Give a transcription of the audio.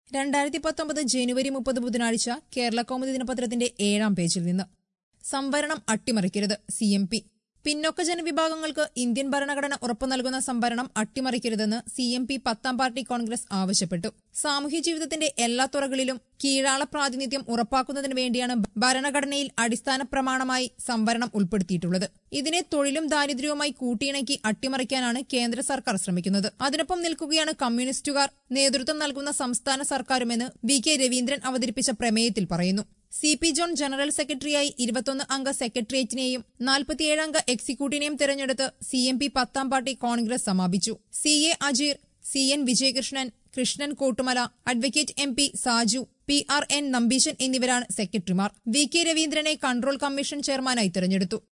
രണ്ടായിരത്തി പത്തൊമ്പത് ജനുവരി മുപ്പത് ബുധനാഴ്ച കേരള കൗമുദി ദിനപത്രത്തിന്റെ ഏഴാം പേജിൽ നിന്ന് സംവരണം അട്ടിമറിക്കരുത് സി എം പി പിന്നോക്ക ജനവിഭാഗങ്ങൾക്ക് ഇന്ത്യൻ ഭരണഘടന ഉറപ്പു നൽകുന്ന സംവരണം അട്ടിമറിക്കരുതെന്ന് സി എം പി പത്താം പാർട്ടി കോൺഗ്രസ് ആവശ്യപ്പെട്ടു സാമൂഹ്യ ജീവിതത്തിന്റെ എല്ലാ തുറകളിലും കീഴാള പ്രാതിനിധ്യം ഉറപ്പാക്കുന്നതിന് വേണ്ടിയാണ് ഭരണഘടനയിൽ അടിസ്ഥാന പ്രമാണമായി സംവരണം ഉൾപ്പെടുത്തിയിട്ടുള്ളത് ഇതിനെ തൊഴിലും ദാരിദ്ര്യവുമായി കൂട്ടിയിണക്കി അട്ടിമറിക്കാനാണ് കേന്ദ്ര സർക്കാർ ശ്രമിക്കുന്നത് അതിനൊപ്പം നിൽക്കുകയാണ് കമ്മ്യൂണിസ്റ്റുകാർ നേതൃത്വം നൽകുന്ന സംസ്ഥാന സർക്കാരുമെന്ന് വി കെ രവീന്ദ്രൻ അവതരിപ്പിച്ച പ്രമേയത്തിൽ പറയുന്നു സി പി ജോൺ ജനറൽ സെക്രട്ടറിയായി ഇരുപത്തൊന്ന് അംഗ സെക്രട്ടേറിയറ്റിനെയും നാൽപ്പത്തിയേഴ് അംഗ എക്സിക്യൂട്ടീവിനെയും തെരഞ്ഞെടുത്ത് സി എം പി പത്താം പാർട്ടി കോൺഗ്രസ് സമാപിച്ചു C A Ajeer C N Vijayakrishnan Krishnan Kottumala advocate M P Saju P R N Nambeesan എന്നിവരാണ് സെക്രട്ടറിമാർ വി കെ രവീന്ദ്രനെ കൺട്രോൾ കമ്മീഷൻ ചെയർമാനായി തെരഞ്ഞെടുത്തു